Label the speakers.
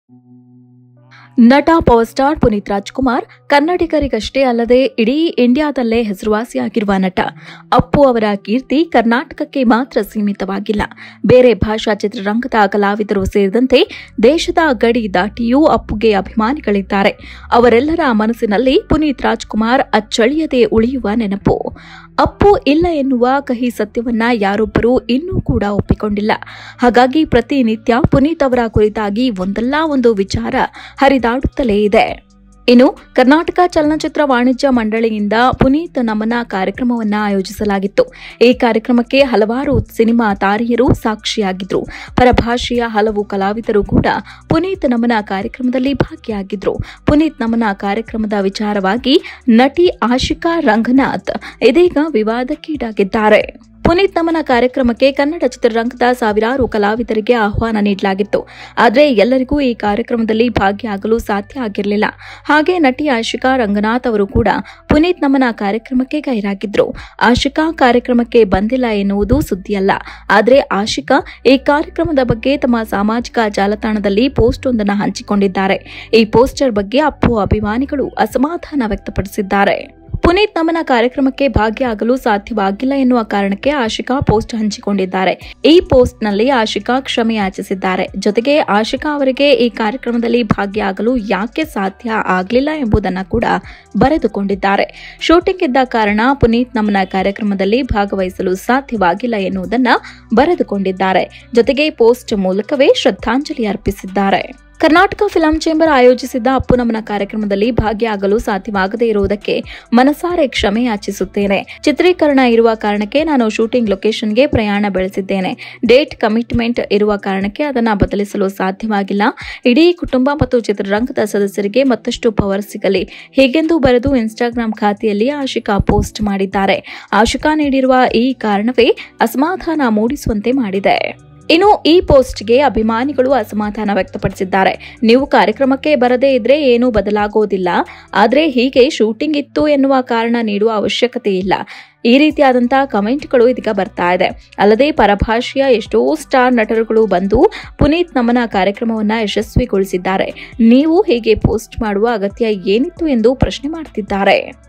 Speaker 1: ನಟ power star Puneeth Rajkumar ಕನ್ನಡಿಗರಿಗಷ್ಟೇ ಅಲ್ಲದೆ ಇಡೀ ಇಂಡಿಯಾದಲ್ಲೇ ಹೆಸರುವಾಸಿಯಾಗಿರುವ ನಟ ಅಪ್ಪು ಅವರ ಕೀರ್ತಿ ಕರ್ನಾಟಕಕ್ಕೆ ಮಾತ್ರ ಸೀಮಿತವಾಗಿಲ್ಲ ಬೇರೆ ಭಾಷಾ ಚಿತ್ರರಂಗದ ಕಲಾವಿದರು ಸೇರಿದಂತೆ ದೇಶದ ಗಡಿ ದಾಟಿಯೂ ಅಪ್ಪುಗೆ ಅಭಿಮಾನಿಗಳಿದ್ದಾರೆ ಅವರೆಲ್ಲರ ಮನಸ್ಸಿನಲ್ಲಿ ಪುನೀತ್ ರಾಜ್ಕುಮಾರ್ ಅಚ್ಚಳಿಯದೆ ಉಳಿಯುವ ನೆನಪು ಅಪ್ಪು ಇಲ್ಲ ಎನ್ನುವ ಕಹಿ ಸತ್ಯವನ್ನ ಯಾರೊಬ್ಬರೂ ಇನ್ನೂ ಕೂಡ ಒಪ್ಪಿಕೊಂಡಿಲ್ಲ ಹಾಗಾಗಿ ಪ್ರತಿನಿತ್ಯ ಪುನೀತ್ ಅವರ ಕುರಿತಾಗಿ ಒಂದಲ್ಲ ಒಂದು ವಿಚಾರ ಹರಿದಾಡುತ್ತಲೇ ಇದೆ ಇನ್ನು ಕರ್ನಾಟಕ ಚಲನಚಿತ್ರ ವಾಣಿಜ್ಯ ಮಂಡಳಿಯಿಂದ ಪುನೀತ್ ನಮನ ಕಾರ್ಯಕ್ರಮವನ್ನ ಆಯೋಜಿಸಲಾಗಿತ್ತು ಈ ಕಾರ್ಯಕ್ರಮಕ್ಕೆ ಹಲವಾರು ಸಿನಿಮಾ ತಾರೆಯರು ಸಾಕ್ಷಿಯಾಗಿದ್ರು ಪರಭಾಷೆಯ ಹಲವು ಕಲಾವಿದರು ಕೂಡ ಪುನೀತ್ ನಮನ ಕಾರ್ಯಕ್ರಮದಲ್ಲಿ ಭಾಗಿಯಾಗಿದ್ರು ಪುನೀತ್ ನಮನ ಕಾರ್ಯಕ್ರಮದ ವಿಚಾರವಾಗಿ ನಟಿ ಆಶಿಕಾ ರಂಗನಾಥ್ ಇದೀಗ ವಿವಾದಕ್ಕೀಡಾಗಿದ್ದಾರೆ ಪುನೀತ್ ನಮನ ಕಾರ್ಯಕ್ರಮಕ್ಕೆ ಕನ್ನಡ ಚಿತ್ರರಂಗದ ಸಾವಿರಾರು ಕಲಾವಿದರಿಗೆ ಆಹ್ವಾನ ನೀಡಲಾಗಿತ್ತು ಆದರೆ ಎಲ್ಲರಿಗೂ ಈ ಕಾರ್ಯಕ್ರಮದಲ್ಲಿ ಭಾಗಿಯಾಗಲು ಸಾಧ್ಯ ಆಗಿರಲಿಲ್ಲ ಹಾಗೆ ನಟಿ ಆಶಿಕಾ ರಂಗನಾಥ್ ಅವರು ಕೂಡ ಪುನೀತ್ ನಮನ ಕಾರ್ಯಕ್ರಮಕ್ಕೆ ಗೈರಾಗಿದ್ರು ಆಶಿಕಾ ಕಾರ್ಯಕ್ರಮಕ್ಕೆ ಬಂದಿಲ್ಲ ಎನ್ನುವುದು ಸುದ್ದಿಯಲ್ಲ ಆದರೆ ಆಶಿಕಾ ಈ ಕಾರ್ಯಕ್ರಮದ ಬಗ್ಗೆ ತಮ್ಮ ಸಾಮಾಜಿಕ ಜಾಲತಾಣದಲ್ಲಿ ಪೋಸ್ಟ್ ಒಂದನ್ನು ಹಂಚಿಕೊಂಡಿದ್ದಾರೆ ಈ ಪೋಸ್ಟರ್ ಬಗ್ಗೆ ಅಪ್ಪು ಅಭಿಮಾನಿಗಳು ಅಸಮಾಧಾನ ವ್ಯಕ್ತಪಡಿಸಿದ್ದಾರೆ ಪುನೀತ್ ನಮನ ಕಾರ್ಯಕ್ರಮಕ್ಕೆ ಭಾಗಿಯಾಗಲು ಸಾಧ್ಯವಾಗಿಲ್ಲ ಎನ್ನುವ ಕಾರಣಕ್ಕೆ ಆಶಿಕಾ ಪೋಸ್ಟ್ ಹಂಚಿಕೊಂಡಿದ್ದಾರೆ ಈ ಪೋಸ್ಟ್ನಲ್ಲಿ ಆಶಿಕಾ ಕ್ಷಮೆ ಯಾಚಿಸಿದ್ದಾರೆ ಜೊತೆಗೆ ಆಶಿಕಾ ಅವರಿಗೆ ಈ ಕಾರ್ಯಕ್ರಮದಲ್ಲಿ ಭಾಗಿಯಾಗಲು ಯಾಕೆ ಸಾಧ್ಯ ಆಗಲಿಲ್ಲ ಎಂಬುದನ್ನು ಕೂಡ ಬರೆದುಕೊಂಡಿದ್ದಾರೆ ಶೂಟಿಂಗ್ ಇದ್ದ ಕಾರಣ ಪುನೀತ್ ನಮನ ಕಾರ್ಯಕ್ರಮದಲ್ಲಿ ಭಾಗವಹಿಸಲು ಸಾಧ್ಯವಾಗಿಲ್ಲ ಎನ್ನುವುದನ್ನು ಬರೆದುಕೊಂಡಿದ್ದಾರೆ ಜೊತೆಗೆ ಪೋಸ್ಟ್ ಮೂಲಕವೇ ಶ್ರದ್ಧಾಂಜಲಿ ಅರ್ಪಿಸಿದ್ದಾರೆ ಕರ್ನಾಟಕ ಫಿಲಂ ಚೇಂಬರ್ ಆಯೋಜಿಸಿದ್ದ ಅಪ್ಪು ನಮನ ಕಾರ್ಯಕ್ರಮದಲ್ಲಿ ಭಾಗಿಯಾಗಲು ಸಾಧ್ಯವಾಗದೇ ಇರುವುದಕ್ಕೆ ಮನಸಾರೆ ಕ್ಷಮೆ ಯಾಚಿಸುತ್ತೇನೆ ಚಿತ್ರೀಕರಣ ಇರುವ ಕಾರಣಕ್ಕೆ ನಾನು ಶೂಟಿಂಗ್ ಲೊಕೇಶನ್ಗೆ ಪ್ರಯಾಣ ಬೆಳೆಸಿದ್ದೇನೆ ಡೇಟ್ ಕಮಿಟ್ಮೆಂಟ್ ಇರುವ ಕಾರಣಕ್ಕೆ ಅದನ್ನು ಬದಲಿಸಲು ಸಾಧ್ಯವಾಗಿಲ್ಲ ಇಡೀ ಕುಟುಂಬ ಮತ್ತು ಚಿತ್ರರಂಗದ ಸದಸ್ಯರಿಗೆ ಮತ್ತಷ್ಟು ಪವರ್ ಸಿಗಲಿ ಹೀಗೆಂದು ಬರೆದು ಇನ್ಸ್ಟಾಗ್ರಾಂ ಖಾತೆಯಲ್ಲಿ ಆಶಿಕಾ ಪೋಸ್ಟ್ ಮಾಡಿದ್ದಾರೆ ಆಶಿಕಾ ನೀಡಿರುವ ಈ ಕಾರಣವೇ ಅಸಮಾಧಾನ ಮೂಡಿಸುವಂತೆ ಮಾಡಿದೆ ಇನ್ನು ಈ ಪೋಸ್ಟ್ಗೆ ಅಭಿಮಾನಿಗಳು ಅಸಮಾಧಾನ ವ್ಯಕ್ತಪಡಿಸಿದ್ದಾರೆ ನೀವು ಕಾರ್ಯಕ್ರಮಕ್ಕೆ ಬರದೇ ಇದ್ರೆ ಏನೂ ಬದಲಾಗೋದಿಲ್ಲ ಆದರೆ ಹೀಗೆ ಶೂಟಿಂಗ್ ಇತ್ತು ಎನ್ನುವ ಕಾರಣ ನೀಡುವ ಅವಶ್ಯಕತೆ ಇಲ್ಲ ಈ ರೀತಿಯಾದಂತಹ ಕಮೆಂಟ್ಗಳು ಇದೀಗ ಬರ್ತಾ ಇದೆ ಅಲ್ಲದೆ ಪರಭಾಷೆಯ ಎಷ್ಟೋ ಸ್ಟಾರ್ ನಟರುಗಳು ಬಂದು ಪುನೀತ್ ನಮನ ಕಾರ್ಯಕ್ರಮವನ್ನ ಯಶಸ್ವಿಗೊಳಿಸಿದ್ದಾರೆ ನೀವು ಹೀಗೆ ಪೋಸ್ಟ್ ಮಾಡುವ ಅಗತ್ಯ ಏನಿತ್ತು ಎಂದು ಪ್ರಶ್ನೆ ಮಾಡ್ತಿದ್ದಾರೆ